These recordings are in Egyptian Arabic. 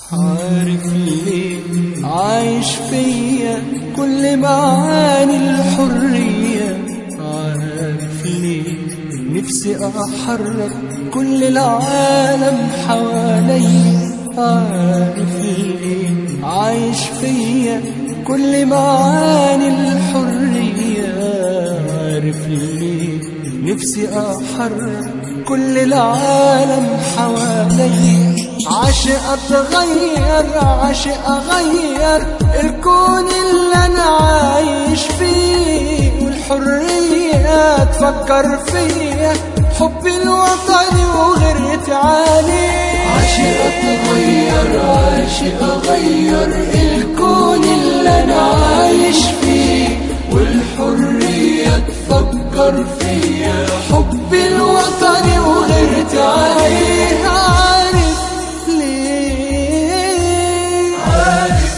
عارف ليه عايش فيا كل معاني الحرية عارف ليه نفسي أحرك كل العالم حواليا عارف ليه عايش فيا كل معاني الحرية عارف ليه نفسي أحرك كل العالم حواليا عاشق اتغير عاشق اغير الكون اللي انا عايش فيه والحرية تفكر فيا حبي الوطني وغيرت عليه عاشق اتغير عاشق اغير الكون اللي انا عايش فيه والحرية تفكر فيا حبي الوطني وغيرت عليه عارف ليه عارف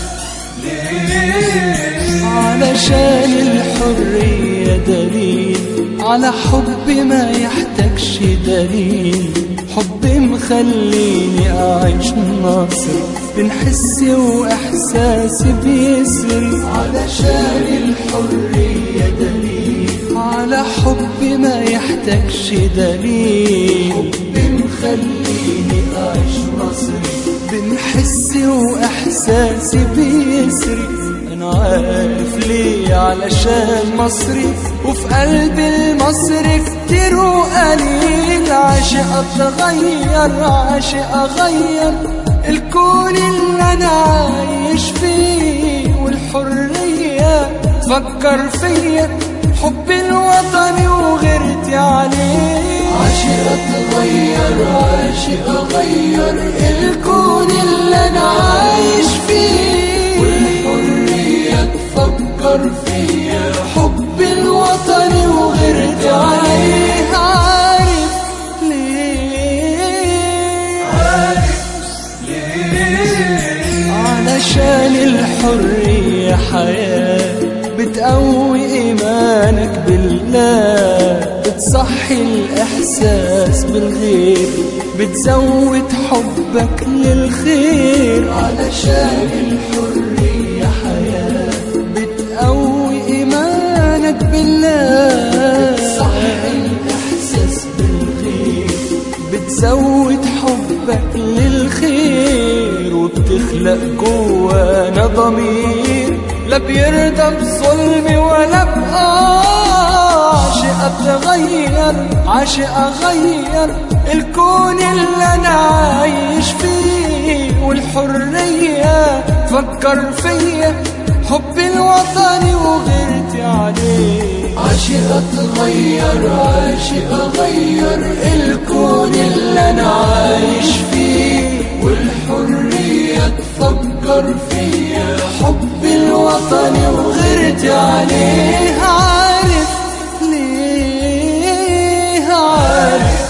ليه علشان الحرية دليل على حب ما يحتاجش دليل حب مخليني أعيش ناصر بين حسي وإحساسي بيسري علشان الحرية دليل على حب ما يحتاجش دليل حب مخليني أعيش ناصري بين حسي وإحساسي بيسري أنا عارف ليه علشان مصري وفي قلب المصري كتير وقليل عاشق أتغير عاشق أغير الكون اللي أنا عايش فيه والحرية تفكر فيا حبي الوطني وغيرتي عليه عاشق أتغير عاشق أغير الكون اللي أنا عايش فيه والحرية تفكر فيا حبي الوطني وغيرتي عليه عارف ليه عارف ليه علشان الحرية حياة بتقوي إيمانك بالله بتصحي الإحساس بالغير بتزود حبك للخير علشان الحرية حياة بتقوي إيمانك بالله بتصحي الإحساس بالغير بتزود حبك للخير وبتخلق جوانا ضمير لا بيرضى بظلمي ولا عاشق اتغير عاشق اغير الكون اللي انا عايش فيه والحرية تفكر فيا حبي الوطني وغيرتي عليه عاشق اتغير عاشق اغير الكون اللي انا عايش فيه والحرية تفكر فيا حبي الوطني وغيرتي عليه عارف ليه عارف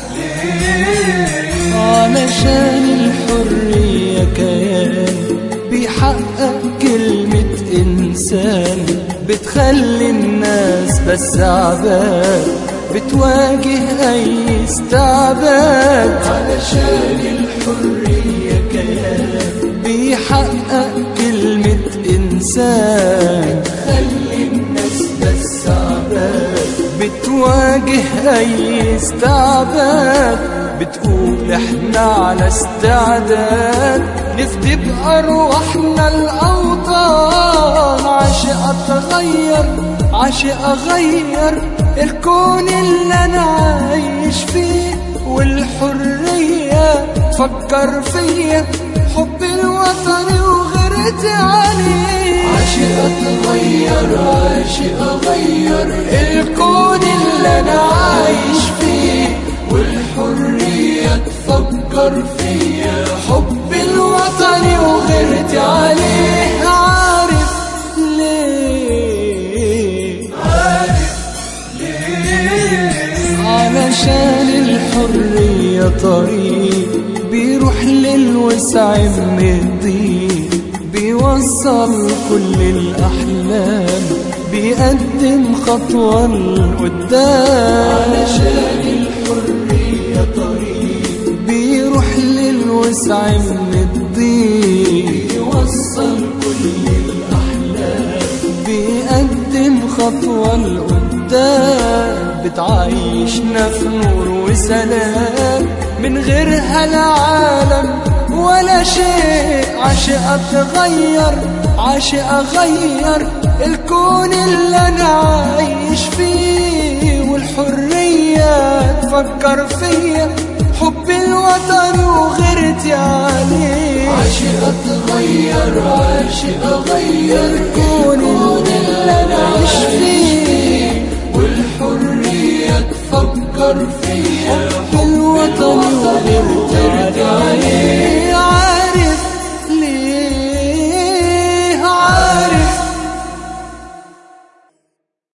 ليه علشان الحرية كيان بيحقق كلمة إنسان بتخلي الناس بس عباد بتواجه أي استعباد علشان الحرية كيان بيحقق كلمة إنسان بتخلي الناس بس عباد بتواجه أي استعباد بتقول احنا على استعداد نفدي بأرواحنا الأوطان عاشق أتغير عاشق أغير الكون اللي أنا عايش فيه والحرية تفكر فيا حب الوطن وغيرتي عليه عاشق أتغير عاشق أغير الكون اللي أنا عايش فيه والحرية تفكر فيا حب الوطن وغيرتي عليه عارف ليه عارف ليه علشان الحرية طريق بيروح للوسع الضيق بيوصل كل الأحلام بيقدم خطوة لقدام علشان الحرية طريق بيروح للوسع للوسع من الضيق يوصل كل الأحلام بيقدم خطوة لقدام بتعيشنا في نور وسلام من غيرها العالم ولا شيء عاشق اتغير عاشق اغير الكون اللي انا عايش فيه والحرية تفكر فيا حبي الوطن وغيرتي عليه عاشق اتغير عاشق اغير الكون اللي انا عايش فيه والحرية تفكر فيا